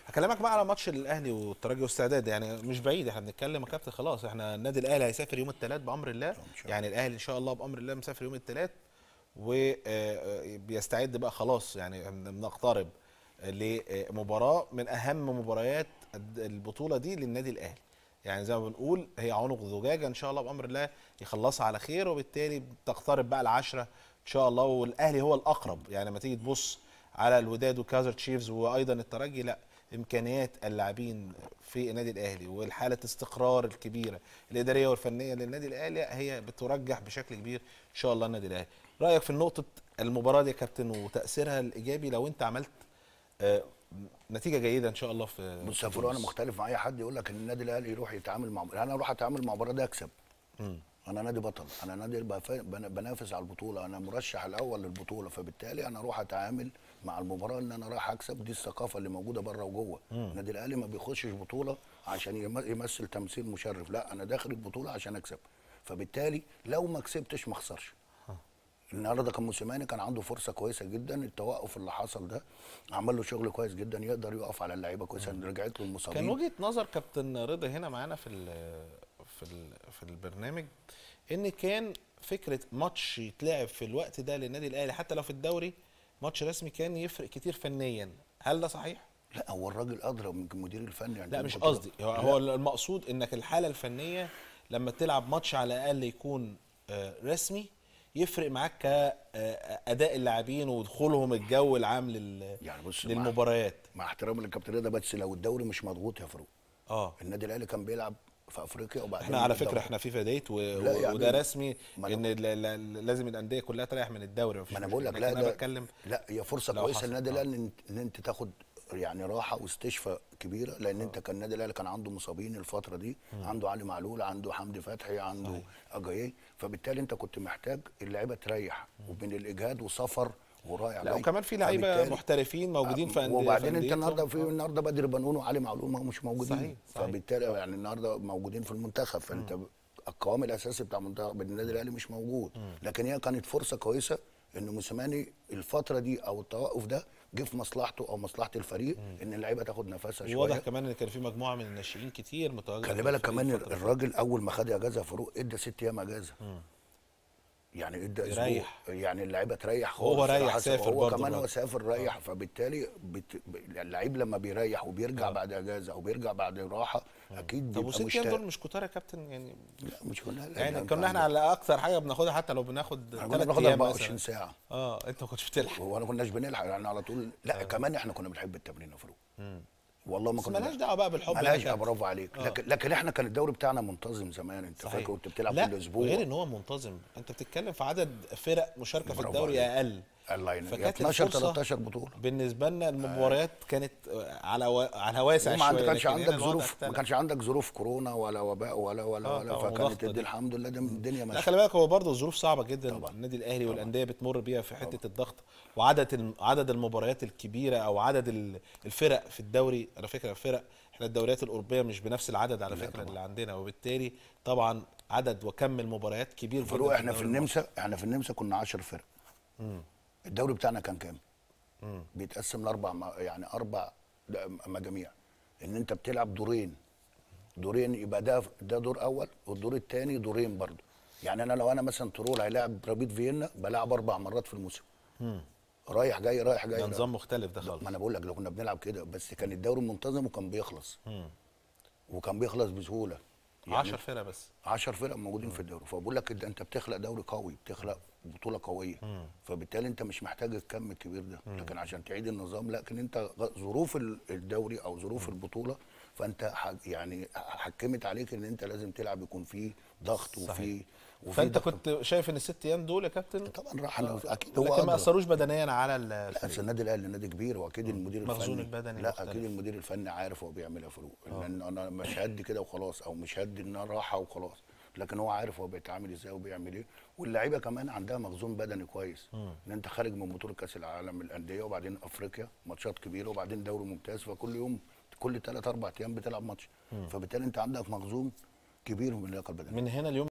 هكلمك بقى على ماتش الاهلي والترجي واستعداد يعني مش بعيد احنا بنتكلم يا كابتن خلاص احنا النادي الاهلي هيسافر يوم الثلاث بامر الله يعني الاهلي ان شاء الله بامر الله مسافر يوم الثلاث وبيستعد بقى خلاص يعني بنقترب لمباراه من اهم مباريات البطوله دي للنادي الاهلي يعني زي ما بنقول هي عنق زجاجه ان شاء الله بامر الله يخلصها على خير وبالتالي تقترب بقى العشره ان شاء الله والاهلي هو الاقرب يعني لما تيجي تبص على الوداد وكازر تشيفز وايضا الترجي لا امكانيات اللاعبين في النادي الاهلي والحاله استقرار الكبيره الاداريه والفنيه للنادي الاهلي هي بترجح بشكل كبير ان شاء الله النادي الاهلي رايك في نقطه المباراه دي يا كابتن وتاثيرها الايجابي لو انت عملت آه نتيجه جيده ان شاء الله في بص يا فلو انا مختلف مع اي حد يقول لك ان النادي الاهلي يروح يتعامل مع انا اروح اتعامل مع المباراه دي اكسب م. انا نادي بطل انا نادي بنافس على البطوله انا مرشح الاول للبطوله فبالتالي انا اروح اتعامل مع المباراه ان انا رايح اكسب دي الثقافه اللي موجوده بره وجوه النادي الاهلي ما بيخشش بطوله عشان يمثل تمثيل مشرف لا انا داخل البطوله عشان اكسب فبالتالي لو ما كسبتش ما اخسرش النهارده كان موسيماني كان عنده فرصه كويسه جدا التوقف اللي حصل ده عمل له شغل كويس جدا يقدر يقف على اللعيبه كويسه رجعت له المصابين كان وجهه نظر كابتن رضا هنا معانا في ال في ال في البرنامج ان كان فكره ماتش يتلعب في الوقت ده للنادي الاهلي حتى لو في الدوري ماتش رسمي كان يفرق كتير فنيا هل ده صحيح لا هو الراجل ادرى من المدير الفني يعني لا مش قصدي هو, هو المقصود انك الحاله الفنيه لما تلعب ماتش على الاقل يكون رسمي يفرق معاك كاداء اللاعبين ودخولهم الجو العام لل يعني بص للمباريات مع, مع احترامي للكابتن رضا بس لو الدوري مش مضغوط يا فاروق اه النادي الاهلي كان بيلعب في افريقيا وبعدين احنا على فكره احنا في فديت و... يعني وده رسمي ان لازم الانديه كلها تريح من الدوري ما انا بقول لك لا انا بتكلم لا هي فرصه كويسه للنادي الاهلي ان انت تاخد يعني راحه واستشفاء كبيره لان أوه. انت كان النادي الاهلي كان عنده مصابين الفتره دي مم. عنده علي معلول عنده حمدي فتحي عنده اجاييه فبالتالي انت كنت محتاج اللعيبه تريح ومن الاجهاد وسفر ورايح لا وكمان في لعيبه محترفين موجودين في انديه وبعدين انت النهارده في النهارده بدر بنون وعلي معلول ما هم مش موجودين صحيح. صحيح. فبالتالي يعني النهارده موجودين في المنتخب فانت م. القوام الاساسي بتاع منتخب النادي الاهلي مش موجود م. لكن هي كانت فرصه كويسه ان موسيماني الفتره دي او التوقف ده جه في مصلحته او مصلحه الفريق مم. ان اللعيبه تاخد نفسها شويه واضح كمان ان كان في مجموعه من الناشئين كتير متواجده خلي بالك كمان الراجل اول ما خد اجازه فاروق ادى ست ايام اجازه يعني ادى يريح يعني اللعيبه تريح خالص هو ريح سافر هو كمان هو سافر ريح فبالتالي بت... اللعيب لما بيريح وبيرجع آه. بعد اجازه او بيرجع بعد راحه آه. اكيد طب وست ايام دول مش كتار يا كابتن يعني لا مش كنا يعني كنا احنا على اكثر حاجه بناخدها حتى لو بناخد ثلاث بناخد 24 ساعه اه انت ما كنتش بتلحق هو انا كناش بنلحق يعني على طول لا آه. كمان احنا كنا بنحب التمرين يا فاروق والله ما كنا مالهاش دعوه بقى بالحب مالهاش دعوه برافو عليك آه. لكن لكن احنا كان الدوري بتاعنا منتظم زمان انت فاكر كنت بتلعب كل اسبوع غير ان هو منتظم انت بتتكلم في عدد فرق مشاركه في الدوري اقل الله ينور 12 13 بطوله بالنسبه لنا المباريات آه. كانت على و... على واسع شويه ما كانش عندك ظروف ما كانش عندك ظروف كورونا ولا وباء ولا ولا آه ولا فكانت دي الحمد لله الدنيا ماشيه لا خلي بالك هو برضه ظروف صعبه جدا طبعا. النادي الاهلي والانديه بتمر بيها في حته طبعا. الضغط وعدد عدد المباريات الكبيره او عدد الفرق في الدوري على فكره الفرق احنا الدوريات الاوروبيه مش بنفس العدد على فكره اللي عندنا وبالتالي طبعا عدد وكم المباريات كبير فروق احنا في النمسا احنا في النمسا كنا 10 فرق مم. الدوري بتاعنا كان كام؟ مم. بيتقسم لاربع يعني اربع مجاميع ان انت بتلعب دورين دورين يبقى ده ده دور اول والدور الثاني دورين برضه يعني انا لو انا مثلا ترول هيلاعب رابيد فيينا بلعب اربع مرات في الموسم مم. رايح جاي رايح جاي ده نظام مختلف ده خالص ما انا بقول لك لو كنا بنلعب كده بس كان الدوري منتظم وكان بيخلص مم. وكان بيخلص بسهوله 10 يعني فرق بس 10 فرق موجودين مم. في الدوري فبقول لك انت بتخلق دوري قوي بتخلق بطوله قويه مم. فبالتالي انت مش محتاج الكم الكبير ده مم. لكن عشان تعيد النظام لكن انت ظروف الدوري او ظروف مم. البطوله فانت يعني حكمت عليك ان انت لازم تلعب يكون فيه ضغط وفيه فانت كنت شايف ان الست ايام دول يا كابتن طبعا راح انا اكيد هو لكن ما اثروش بدنيا على لا اصل النادي الاهلي نادي كبير واكيد المدير الفني مخزون البدني لا مختلف. اكيد المدير الفني عارف هو بيعمل ايه فروق لان انا مش هدي كده وخلاص او مش هدي ان راحه وخلاص لكن هو عارف هو بيتعامل ازاي وبيعمل ايه واللعيبه كمان عندها مخزون بدني كويس ان انت خارج من بطوله كاس العالم الانديه وبعدين افريقيا ماتشات كبيره وبعدين دوري ممتاز فكل يوم كل ثلاث اربع ايام بتلعب ماتش فبالتالي انت عندك مخزون كبير من اللياقه البدنيه من هنا اليوم